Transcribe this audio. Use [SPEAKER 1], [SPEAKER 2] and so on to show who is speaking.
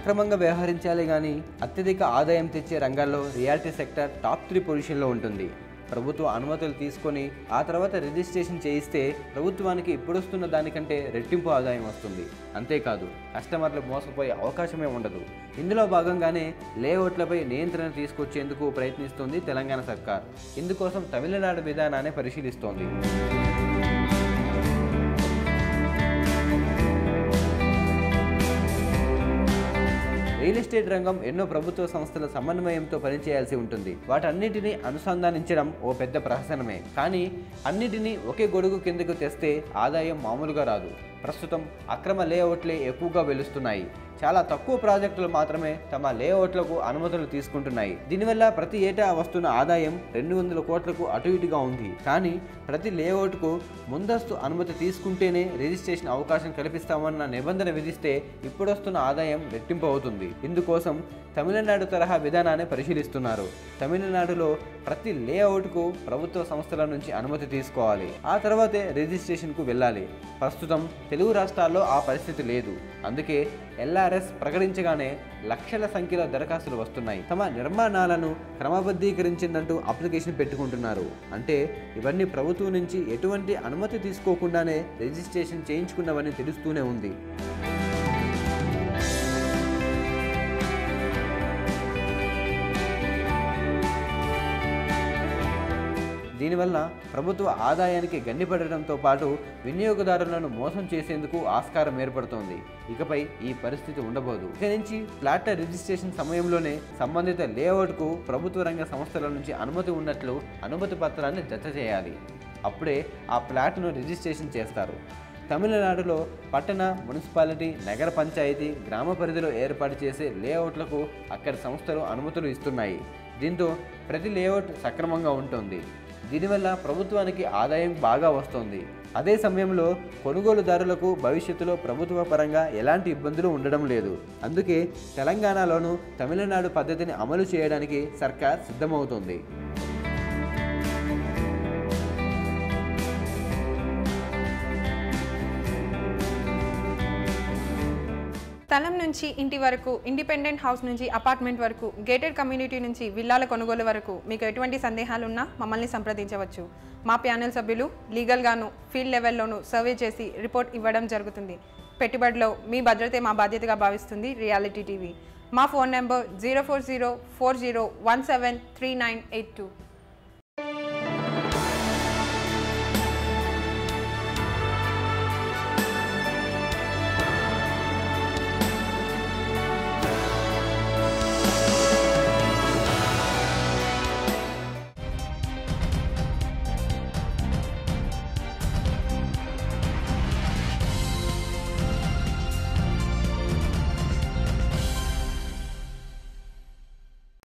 [SPEAKER 1] సక్రమంగా వ్యవహరించాలి కానీ అత్యధిక ఆదాయం తెచ్చే రంగాల్లో రియాలిటీ సెక్టర్ టాప్ త్రీ పొజిషన్లో ఉంటుంది ప్రభుత్వ అనుమతులు తీసుకొని ఆ తర్వాత రిజిస్ట్రేషన్ చేయిస్తే ప్రభుత్వానికి ఇప్పుడొస్తున్న దానికంటే రెట్టింపు ఆదాయం వస్తుంది అంతేకాదు కస్టమర్లు మోసపోయే అవకాశమే ఉండదు ఇందులో భాగంగానే లేఅవుట్లపై నియంత్రణ తీసుకొచ్చేందుకు ప్రయత్నిస్తోంది తెలంగాణ సర్కార్ ఇందుకోసం తమిళనాడు విధానాన్ని పరిశీలిస్తోంది రియల్ ఎస్టేట్ రంగం ఎన్నో ప్రభుత్వ సంస్థల సమన్వయంతో పనిచేయాల్సి ఉంటుంది వాటన్నిటిని అనుసంధానించడం ఓ పెద్ద ప్రహసనమే కానీ అన్నిటినీ ఒకే గొడుగు కిందకు తెస్తే ఆదాయం మామూలుగా రాదు ప్రస్తుతం అక్రమ లేఅవుట్లే ఎక్కువగా వెలుస్తున్నాయి చాలా తక్కువ ప్రాజెక్టులు మాత్రమే తమ లేఅవుట్లకు అనుమతులు తీసుకుంటున్నాయి దీనివల్ల ప్రతి ఏటా వస్తున్న ఆదాయం రెండు వందల కోట్లకు అటు ఇటుగా ఉంది కానీ ప్రతి లేఅవుట్కు ముందస్తు అనుమతి తీసుకుంటేనే రిజిస్ట్రేషన్ అవకాశం కల్పిస్తామన్న నిబంధన విధిస్తే ఇప్పుడొస్తున్న ఆదాయం రెట్టింపు అవుతుంది ఇందుకోసం తమిళనాడు తరహా విధానాన్ని పరిశీలిస్తున్నారు తమిళనాడులో ప్రతి లేఅవుట్కు ప్రభుత్వ సంస్థల నుంచి అనుమతి తీసుకోవాలి ఆ తర్వాతే రిజిస్ట్రేషన్కు వెళ్ళాలి ప్రస్తుతం తెలుగు రాష్ట్రాల్లో ఆ పరిస్థితి లేదు అందుకే ఎల్ఆర్ఎస్ ప్రకటించగానే లక్షల సంఖ్యలో దరఖాస్తులు వస్తున్నాయి తమ నిర్మాణాలను క్రమబద్ధీకరించిందంటూ అప్లికేషన్ పెట్టుకుంటున్నారు అంటే ఇవన్నీ ప్రభుత్వం నుంచి ఎటువంటి అనుమతి తీసుకోకుండానే రిజిస్ట్రేషన్ చేయించుకున్నవని తెలుస్తూనే ఉంది దీనివల్ల ప్రభుత్వ ఆదాయానికి గండిపడటంతో పాటు వినియోగదారులను మోసం చేసేందుకు ఆస్కారం ఏర్పడుతోంది ఇకపై ఈ పరిస్థితి ఉండబోదు ఇక నుంచి ఫ్లాట్ల రిజిస్ట్రేషన్ సమయంలోనే సంబంధిత లేఅవుట్కు ప్రభుత్వ రంగ సంస్థల నుంచి అనుమతి ఉన్నట్లు అనుమతి పత్రాన్ని జత చేయాలి అప్పుడే ఆ ఫ్లాట్ను రిజిస్ట్రేషన్ చేస్తారు తమిళనాడులో పట్టణ మున్సిపాలిటీ నగర పంచాయతీ గ్రామ పరిధిలో ఏర్పాటు చేసే లేఅవుట్లకు అక్కడి సంస్థలు అనుమతులు ఇస్తున్నాయి దీంతో ప్రతి లేఅవుట్ సక్రమంగా ఉంటుంది దీనివల్ల ప్రభుత్వానికి ఆదాయం బాగా వస్తుంది అదే సమయంలో కొనుగోలుదారులకు భవిష్యత్తులో ప్రభుత్వ పరంగా ఎలాంటి ఇబ్బందులు ఉండడం లేదు అందుకే తెలంగాణలోనూ తమిళనాడు పద్ధతిని అమలు చేయడానికి సర్కార్ సిద్ధమవుతోంది
[SPEAKER 2] స్థలం నుంచి ఇంటి వరకు ఇండిపెండెంట్ హౌస్ నుంచి అపార్ట్మెంట్ వరకు గేటెడ్ కమ్యూనిటీ నుంచి విల్లాల కొనుగోలు వరకు మీకు ఎటువంటి సందేహాలున్నా మమ్మల్ని సంప్రదించవచ్చు మా ప్యానెల్ సభ్యులు లీగల్గాను ఫీల్డ్ లెవెల్లోనూ సర్వే చేసి రిపోర్ట్ ఇవ్వడం జరుగుతుంది పెట్టుబడిలో మీ భద్రతే మా బాధ్యతగా భావిస్తుంది రియాలిటీ టీవీ మా phone number zero four zero four zero one seven three nine eight two